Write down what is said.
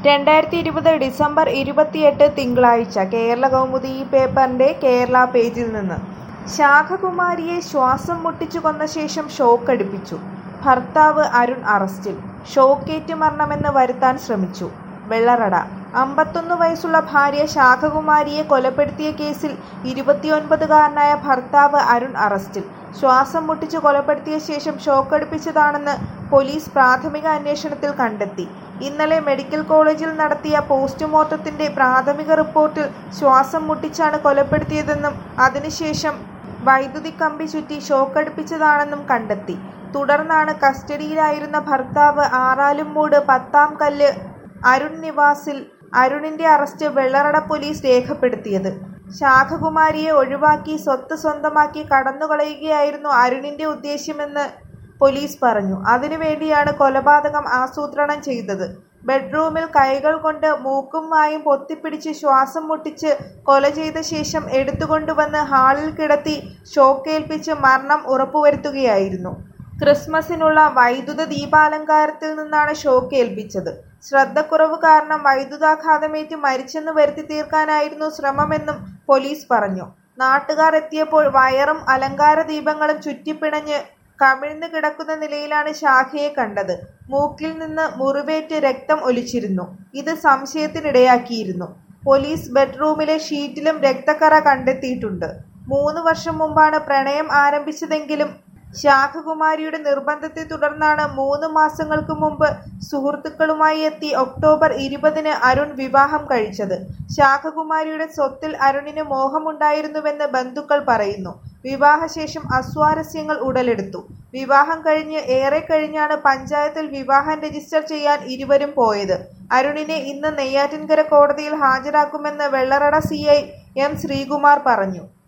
രണ്ടായിരത്തി ഇരുപത് ഡിസംബർ ഇരുപത്തിയെട്ട് തിങ്കളാഴ്ച കേരള കൗമുദി ഈ പേപ്പറിന്റെ കേരള പേജിൽ നിന്ന് ശാഖകുമാരിയെ ശ്വാസം മുട്ടിച്ചു കൊന്ന ശേഷം ഷോക്കടിപ്പിച്ചു ഭർത്താവ് അരുൺ അറസ്റ്റിൽ ഷോക്കേറ്റ് മരണമെന്ന് വരുത്താൻ ശ്രമിച്ചു വെള്ളറട അമ്പത്തൊന്ന് വയസ്സുള്ള ഭാര്യ ശാഖകുമാരിയെ കൊലപ്പെടുത്തിയ കേസിൽ ഇരുപത്തിയൊൻപതുകാരനായ ഭർത്താവ് അരുൺ അറസ്റ്റിൽ ശ്വാസം മുട്ടിച്ചു കൊലപ്പെടുത്തിയ ശേഷം ഷോക്കടിപ്പിച്ചതാണെന്ന് പോലീസ് പ്രാഥമിക അന്വേഷണത്തിൽ കണ്ടെത്തി ഇന്നലെ മെഡിക്കൽ കോളേജിൽ നടത്തിയ പോസ്റ്റ്മോർട്ടത്തിന്റെ പ്രാഥമിക റിപ്പോർട്ടിൽ ശ്വാസം മുട്ടിച്ചാണ് കൊലപ്പെടുത്തിയതെന്നും അതിനുശേഷം വൈദ്യുതി കമ്പി ചുറ്റി ഷോക്കടിപ്പിച്ചതാണെന്നും കണ്ടെത്തി തുടർന്നാണ് കസ്റ്റഡിയിലായിരുന്ന ഭർത്താവ് ആറാലുംമൂട് പത്താം കല്ല് അരുൺ നിവാസിൽ അരുണിന്റെ അറസ്റ്റ് വെള്ളറട പോലീസ് രേഖപ്പെടുത്തിയത് ശാഖകുമാരിയെ ഒഴിവാക്കി സ്വത്ത് സ്വന്തമാക്കി കടന്നുകളയുകയായിരുന്നു അരുണിന്റെ ഉദ്ദേശ്യമെന്ന് പോലീസ് പറഞ്ഞു അതിനുവേണ്ടിയാണ് കൊലപാതകം ആസൂത്രണം ചെയ്തത് ബെഡ്റൂമിൽ കൈകൾ കൊണ്ട് മൂക്കും വായും പൊത്തിപ്പിടിച്ച് ശ്വാസം മുട്ടിച്ച് കൊല ചെയ്ത ശേഷം എടുത്തുകൊണ്ടുവന്ന് ഹാളിൽ കിടത്തി ഷോക്കേൽപ്പിച്ച് മരണം ഉറപ്പുവരുത്തുകയായിരുന്നു ക്രിസ്മസിനുള്ള വൈദ്യുത ദീപാലങ്കാരത്തിൽ നിന്നാണ് ഷോക്ക് ഏൽപ്പിച്ചത് ശ്രദ്ധക്കുറവ് കാരണം വൈദ്യുതാഘാതമേറ്റ് മരിച്ചെന്ന് വരുത്തി തീർക്കാനായിരുന്നു ശ്രമമെന്നും പോലീസ് പറഞ്ഞു നാട്ടുകാർ എത്തിയപ്പോൾ വയറും അലങ്കാര ദീപങ്ങളും ചുറ്റിപ്പിണഞ്ഞ് കമിഴ്ന്നു കിടക്കുന്ന നിലയിലാണ് ശാഖയെ കണ്ടത് മൂക്കിൽ നിന്ന് മുറിവേറ്റ് രക്തം ഒലിച്ചിരുന്നു ഇത് സംശയത്തിനിടയാക്കിയിരുന്നു പോലീസ് ബെഡ്റൂമിലെ ഷീറ്റിലും രക്തക്കറ കണ്ടെത്തിയിട്ടുണ്ട് മൂന്ന് വർഷം മുമ്പാണ് പ്രണയം ആരംഭിച്ചതെങ്കിലും ശാഖകുമാരിയുടെ നിർബന്ധത്തെ തുടർന്നാണ് മൂന്ന് മാസങ്ങൾക്ക് മുമ്പ് സുഹൃത്തുക്കളുമായി എത്തി ഒക്ടോബർ ഇരുപതിന് അരുൺ വിവാഹം കഴിച്ചത് ശാഖകുമാരിയുടെ സ്വത്തിൽ അരുണിന് മോഹമുണ്ടായിരുന്നുവെന്ന് ബന്ധുക്കൾ പറയുന്നു വിവാഹശേഷം അസ്വാരസ്യങ്ങൾ ഉടലെടുത്തു വിവാഹം കഴിഞ്ഞ് ഏറെ കഴിഞ്ഞാണ് പഞ്ചായത്തിൽ വിവാഹം രജിസ്റ്റർ ചെയ്യാൻ ഇരുവരും പോയത് അരുണിനെ ഇന്ന് നെയ്യാറ്റിൻകര കോടതിയിൽ ഹാജരാക്കുമെന്ന് Vellarada C I M Sreekumar പറഞ്ഞു